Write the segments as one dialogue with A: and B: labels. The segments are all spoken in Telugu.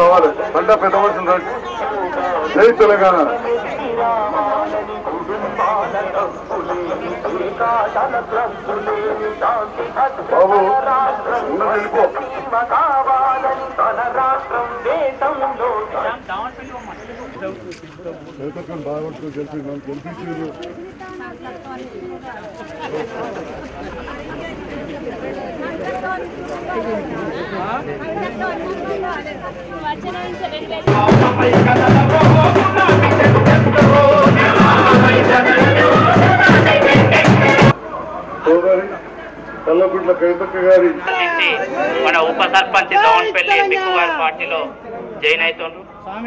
A: రావాలి అంటే పెద్ద మనుషులు రండి జై తెలంగాణ బాబు ఉన్న వెళ్ళిపో బాగుంటుంది గెలిపి గెలిపించారు సోదరి కల్లగుడ్ల కవితక్క గారి
B: నుంచి మన ఉప సర్పంచ్ దవన్పల్లి బిక్కు గారి పార్టీలో జాయిన్ అవుతుండ్రు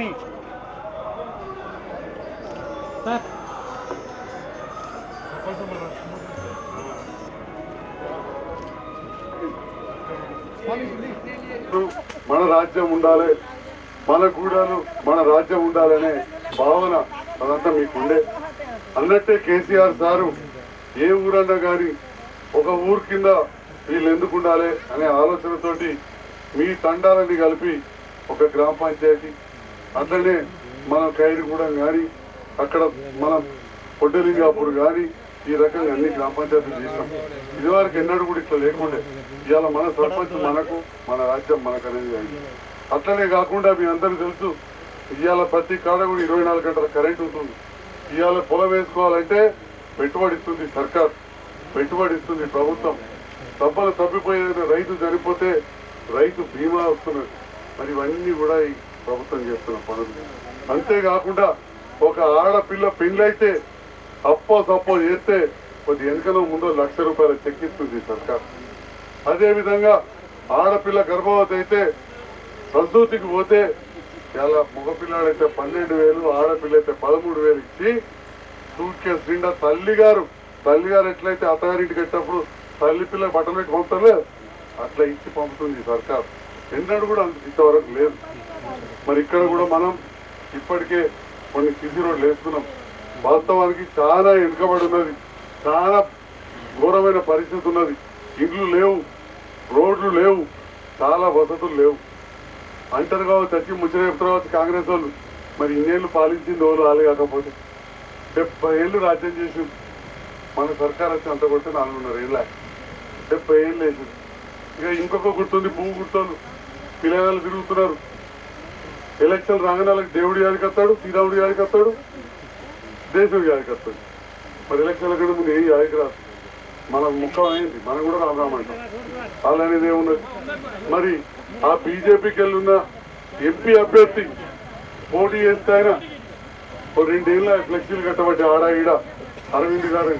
A: మన రాజ్యం ఉండాలి మన గూడాలు మన రాజ్యం ఉండాలనే భావన అదంతా మీకుండే అన్నట్టే కేసీఆర్ సారు ఏ ఊరన్నా కానీ ఒక ఊరు కింద వీళ్ళు ఎందుకు ఉండాలి అనే ఆలోచనతోటి మీ తండాలని కలిపి ఒక గ్రామ పంచాయతీ అట్లనే మనం ఖైరుగూడెం కానీ అక్కడ మనం పొడ్డలింగాపూర్ కానీ ఈ రకంగా అన్ని గ్రామ పంచాయతీలు చేసినాం ఇదివరకు ఎన్నడూ కూడా ఇట్లా లేకుండే ఇవాళ మన సర్పంచ్ మనకు మన రాజ్యం మనకు అనేది అయింది అట్లనే కాకుండా మీ అందరూ తెలుసు ఇవాళ ప్రతి కాడ కూడా ఇరవై నాలుగు గంటల కరెంట్ ఉంటుంది ఇవాళ పొలం వేసుకోవాలంటే పెట్టుబడి ఇస్తుంది సర్కార్ పెట్టుబడి ఇస్తుంది ప్రభుత్వం తప్పలు తప్పిపోయే రైతు చనిపోతే రైతు బీమా వస్తున్నది మరి ఇవన్నీ కూడా ఈ ప్రభుత్వం చేస్తున్న పనులు అంతేకాకుండా ఒక ఆడపిల్ల పెళ్ళైతే అప్పో తప్పో చేస్తే కొద్ది వెనుకలో ముందో లక్ష రూపాయల చెక్ ఇస్తుంది సర్కార్ అదే విధంగా ఆడపిల్ల గర్భవతి అయితే ప్రసూతికి పోతే ఇలా మగపిల్లాడైతే పన్నెండు వేలు ఆడపిల్ల అయితే పదమూడు వేలు ఇచ్చి సూట్ కేసు నిండా తల్లి గారు తల్లి గారు ఎట్లయితే అత్తగారింటికి వచ్చేటప్పుడు తల్లి పిల్ల బట్టలు పెట్టి పంపుతలే అట్లా ఇచ్చి పంపుతుంది ఈ సర్కార్ ఎన్నడూ కూడా అంత ఇంతవరకు లేదు మరి ఇక్కడ కూడా మనం ఇప్పటికే కొన్ని సిసి రోడ్లు వేస్తున్నాం వాస్తవానికి చాలా వెనుకబడి ఉన్నది చాలా ఘోరమైన పరిస్థితి ఉన్నది ఇండ్లు లేవు రోడ్లు లేవు చాలా వసతులు లేవు అంటారు కావచ్చు వచ్చి ముచ్చట చెప్తారు కావచ్చు కాంగ్రెస్ వాళ్ళు మరి ఇన్నేళ్ళు పాలించింది వాళ్ళు వాళ్ళు కాకపోతే డెబ్బై ఏళ్ళు రాజ్యం చేసింది మన సర్కార్ వచ్చి అంత కొడితే నాలుగున్నర ఏళ్ళ డెబ్బై ఏళ్ళు వేసింది ఇక ఇంకొక గుర్తుంది పువ్వు గుర్తోళ్ళు పిల్లగాళ్ళు తిరుగుతున్నారు ఎలక్షన్ రాగానే దేవుడి గారికి వస్తాడు శ్రీరాముడి గారికి వస్తాడు దేశుడి గారికి వస్తాడు మరి ఎలక్షన్ల కంటే ముందు ఏ గారికి రాదు మన ముఖం అయింది మనం కూడా రామరామ అంటాం వాళ్ళు అనేది ఏమున్నది మరి ఆ బీజేపీకి వెళ్ళున్న ఎంపీ అభ్యర్థి పోటీ చేస్తే ఆయన ఓ రెండేళ్ళ ఫ్లెక్సీలు కట్టబట్టి ఆడ ఈడ అరవింద్ గారు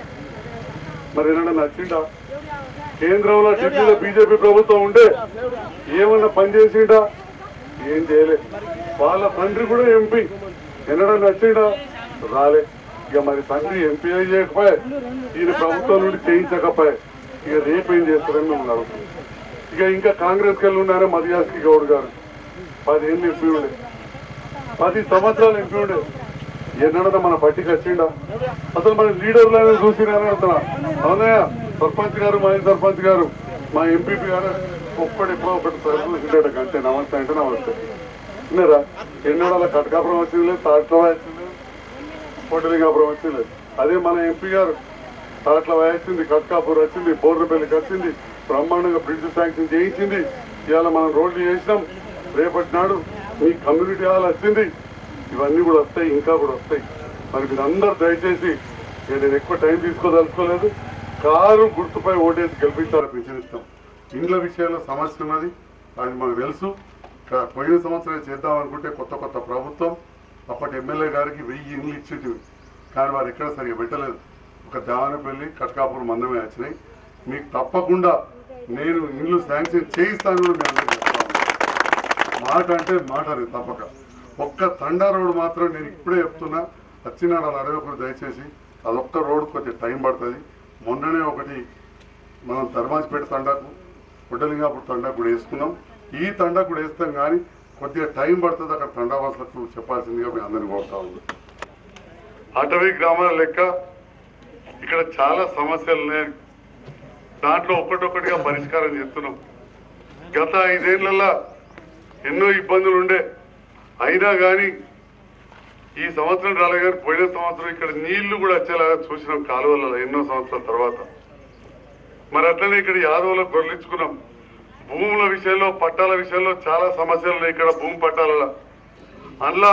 A: మరి ఏమన్నా నచ్చిండా కేంద్రంలో ఢిల్లీలో బీజేపీ ప్రభుత్వం ఉండే ఏమన్నా పని చేసిండా ఏం చేయలే వాళ్ళ తండ్రి కూడా ఎంపీ ఎన్నడన్నా నచ్చిండా రాలే ఇక మరి తండ్రి ఎంపీ చేయకపోయా ఈయన ప్రభుత్వం నుండి చేయించకపోయా ఇక రేపు ఏం చేస్తారని మిమ్మల్ని అడుగుతున్నాం ఇక ఇంకా కాంగ్రెస్ కెళ్ళి ఉన్నారే మదియాస్కి గౌడ్ గారు పదేళ్ళు ఎంపీ ఉండే పది సంవత్సరాలు ఎంపీ ఉండే ఎన్నడన్నా మన పట్టికి వచ్చిండా అసలు మన లీడర్లను చూసినారని అంటున్నా అవునయ్య సర్పంచ్ గారు మా సర్పంచ్ గారు మా ఎంపీపీ గారు ఒక్కటి ఎప్పుడో ఒకటి సార్ చూసిండట అంతే నమస్తే అంటే నమస్తే విన్నారా ఎన్నడలా కటకాపురం వచ్చింది లేదు తాట్ల వచ్చింది లేదు పొట్టలింగాపురం వచ్చింది లేదు అదే మన ఎంపీ గారు తాట్ల వచ్చింది కట్కాపూర్ వచ్చింది బోర్రపల్లికి వచ్చింది బ్రహ్మాండంగా బ్రిడ్జ్ శాంక్షన్ చేయించింది ఇవాళ మనం రోడ్లు చేసినాం రేపటి నాడు మీ కమ్యూనిటీ హాల్ వచ్చింది ఇవన్నీ కూడా వస్తాయి ఇంకా కూడా వస్తాయి మరి మీరు అందరు దయచేసి ఇక నేను ఎక్కువ టైం తీసుకోదలుచుకోలేదు కారు గుర్తుపై ఓటేసి గెలిపించాలని పిలిచిస్తాం ఇండ్ల విషయంలో సమస్య ఉన్నది అది మనకు తెలుసు కా- పోయిన సంవత్సరం చేద్దాం అనుకుంటే కొత్త కొత్త ప్రభుత్వం అప్పటి ఎమ్మెల్యే గారికి వెయ్యి ఇండ్లు ఇచ్చేటివి కానీ వారు ఎక్కడ సరిగా పెట్టలేదు ఒక దావనపల్లి కట్కాపూర్ మందమే వచ్చినాయి మీకు తప్పకుండా నేను ఇండ్లు శాంక్షన్ చేయిస్తాను కూడా మీ అందరికీ చెప్తా ఉన్నాను. మాట అంటే మాట అది తప్పక ఒక్క తండా రోడ్ మాత్రం నేను ఇప్పుడే చెప్తున్నా వచ్చినాడు అలా అడగకూడదు దయచేసి అదొక్క రోడ్ కొంచెం టైం పడుతుంది మొన్ననే ఒకటి మనం ధర్మాజిపేట తండాకు పుట్టలింగాపూర్ తండాకు కూడా వేసుకున్నాం ఈ తండాకు కూడా వేస్తాం కానీ కొద్దిగా టైం పడుతుంది అక్కడ తండావాసులకు చెప్పాల్సిందిగా మేము అందరినీ కోరుతా ఉన్నాం అటవీ గ్రామాల లెక్క ఇక్కడ చాలా సమస్యలు ఉన్నాయి దాంట్లో ఒక్కటొక్కటిగా పరిష్కారం చేస్తున్నాం గత ఐదేళ్లలో ఎన్నో ఇబ్బందులు ఉండే అయినా కానీ ఈ సంవత్సరం రాలే గారు పోయిన సంవత్సరం ఇక్కడ నీళ్లు కూడా వచ్చేలాగా చూసినాం కాలువలలో ఎన్నో సంవత్సరాల తర్వాత మరి అట్లనే ఇక్కడ యాదవులకు గొర్లించుకున్నాం భూముల విషయంలో పట్టాల విషయంలో చాలా సమస్యలు ఉన్నాయి ఇక్కడ భూమి పట్టాలలో అందులో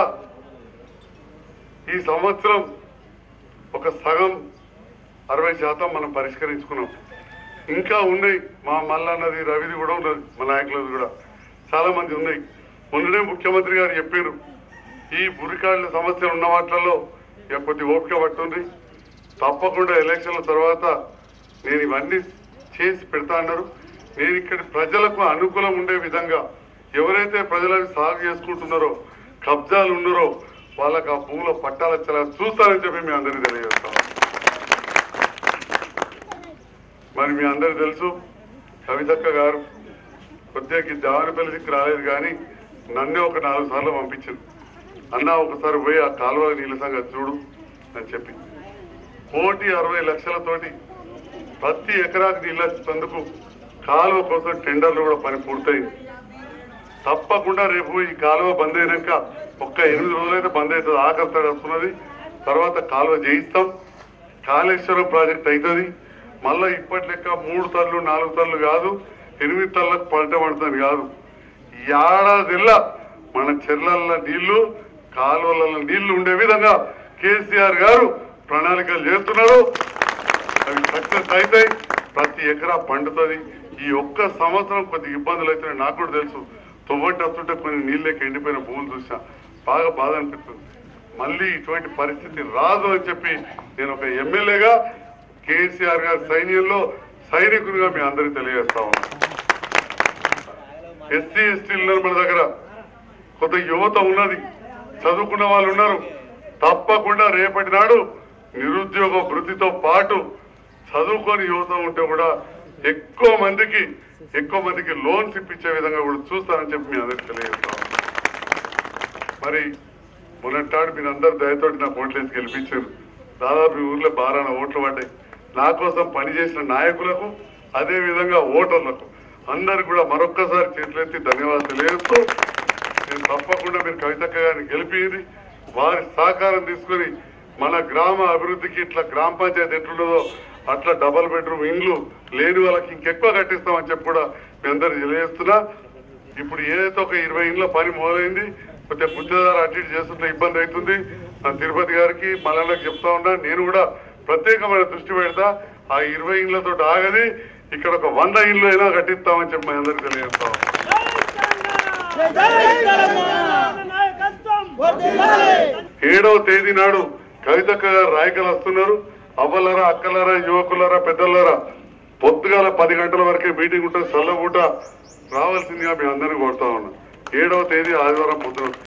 A: ఈ సంవత్సరం ఒక సగం అరవై శాతం మనం పరిష్కరించుకున్నాం ఇంకా ఉన్నాయి మా మల్లన్నది రవిది కూడా ఉన్నది మా నాయకులది కూడా చాలా మంది ఉన్నాయి మొన్ననే ముఖ్యమంత్రి గారు చెప్పారు ఈ బురికాళ్ళ సమస్యలు ఉన్న వాటిలలో ఇక కొద్ది ఓపిక పట్టుంది తప్పకుండా ఎలక్షన్ల తర్వాత నేను ఇవన్నీ చేసి పెడతా అన్నారు నేను ఇక్కడ ప్రజలకు అనుకూలం ఉండే విధంగా ఎవరైతే ప్రజలకు సాగు చేసుకుంటున్నారో కబ్జాలు ఉన్నారో వాళ్ళకి ఆ భూముల పట్టాలు వచ్చేలా చూస్తారని చెప్పి మీ అందరికీ తెలియజేస్తాం మరి మీ అందరు తెలుసు కవితక్క గారు కొద్దిగా జావనపల్లి దిక్కు రాలేదు కానీ నన్నే ఒక నాలుగు సార్లు పంపించింది అన్న ఒకసారి పోయి ఆ కాలువ నీళ్ళ సంగతి చూడు అని చెప్పి కోటి అరవై లక్షలతోటి ప్రతి ఎకరాకు నీళ్ళు వచ్చేందుకు కాలువ కోసం టెండర్లు కూడా పని పూర్తయింది తప్పకుండా రేపు ఈ కాలువ బంద్ అయినాక ఒక్క ఎనిమిది రోజులైతే బంద్ అవుతుంది ఆఖరి తడి వస్తున్నది తర్వాత కాలువ చేయిస్తాం కాళేశ్వరం ప్రాజెక్ట్ అవుతుంది మళ్ళా ఇప్పటి లెక్క మూడు తల్లు నాలుగు తల్లు కాదు ఎనిమిది తల్లకు పంట పడుతుంది కాదు ఏడాదిల్లా మన చెర్లల్లో నీళ్లు కాలువలలో నీళ్లు ఉండే విధంగా కేసీఆర్ గారు ప్రణాళికలు చేస్తున్నారు అవి సక్సెస్ అవుతాయి ప్రతి ఎకరా పండుతుంది ఈ ఒక్క సంవత్సరం కొద్ది ఇబ్బందులు అయితే నాకు కూడా తెలుసు తొవ్వంటి వస్తుంటే కొన్ని నీళ్ళకి ఎండిపోయిన భూములు చూసా బాగా బాధ అనిపిస్తుంది మళ్ళీ ఇటువంటి పరిస్థితి రాదు అని చెప్పి నేను ఒక ఎమ్మెల్యేగా కేసీఆర్ గారి సైన్యంలో సైనికునిగా మీ అందరికీ తెలియజేస్తా ఉన్నాను ఎస్సీ ఎస్టీలు ఉన్నారు మన దగ్గర కొంత యువత ఉన్నది చదువుకున్న వాళ్ళు ఉన్నారు తప్పకుండా రేపటి నాడు నిరుద్యోగ వృత్తితో పాటు చదువుకొని యువత ఉంటే కూడా ఎక్కువ మందికి ఎక్కువ మందికి లోన్స్ ఇప్పించే విధంగా కూడా చూస్తానని చెప్పి మీ అందరికి తెలియజేస్తాం మరి మొన్నటాడు మీరు అందరు దయతోటి నాకు ఓట్లేసి గెలిపించారు దాదాపు ఈ ఊర్లో బారాన ఓట్లు పడ్డాయి నా కోసం పనిచేసిన నాయకులకు అదే విధంగా ఓటర్లకు అందరికి కూడా మరొక్కసారి చేతులెత్తి ధన్యవాదాలు తెలియజేస్తూ నేను తప్పకుండా మీరు కవితక్క గారిని గెలిపింది వారి సహకారం తీసుకుని మన గ్రామ అభివృద్ధికి ఇట్లా గ్రామ పంచాయతీ ఎట్లున్నదో అట్లా డబల్ బెడ్రూమ్ ఇండ్లు లేని వాళ్ళకి ఇంకెక్కువ కట్టిస్తామని చెప్పి కూడా మీ అందరు తెలియజేస్తున్నా ఇప్పుడు ఏదైతే ఒక ఇరవై ఇండ్ల పని మొదలైంది కొద్దిగా గుత్తేదారు అటు ఇటు చేస్తుంటే ఇబ్బంది అవుతుంది నా తిరుపతి గారికి మళ్ళీ చెప్తా ఉన్నా నేను కూడా ప్రత్యేకమైన దృష్టి పెడతా ఆ ఇరవై ఇండ్లతో ఆగది ఇక్కడ ఒక వంద ఇండ్లు అయినా కట్టిస్తామని చెప్పి మీ అందరికి తెలియజేస్తా ఉన్నా. ఏడవ తేదీ నాడు కవితక్క గారు రాయకలు వస్తున్నారు అవ్వలరా అక్కలరా యువకులరా పెద్దలరా పొద్దుగాల పది గంటల వరకే మీటింగ్ ఉంటుంది చల్లబూట రావాల్సిందిగా మీ అందరినీ కోరుతా ఉన్నా ఏడవ తేదీ ఆదివారం పొద్దున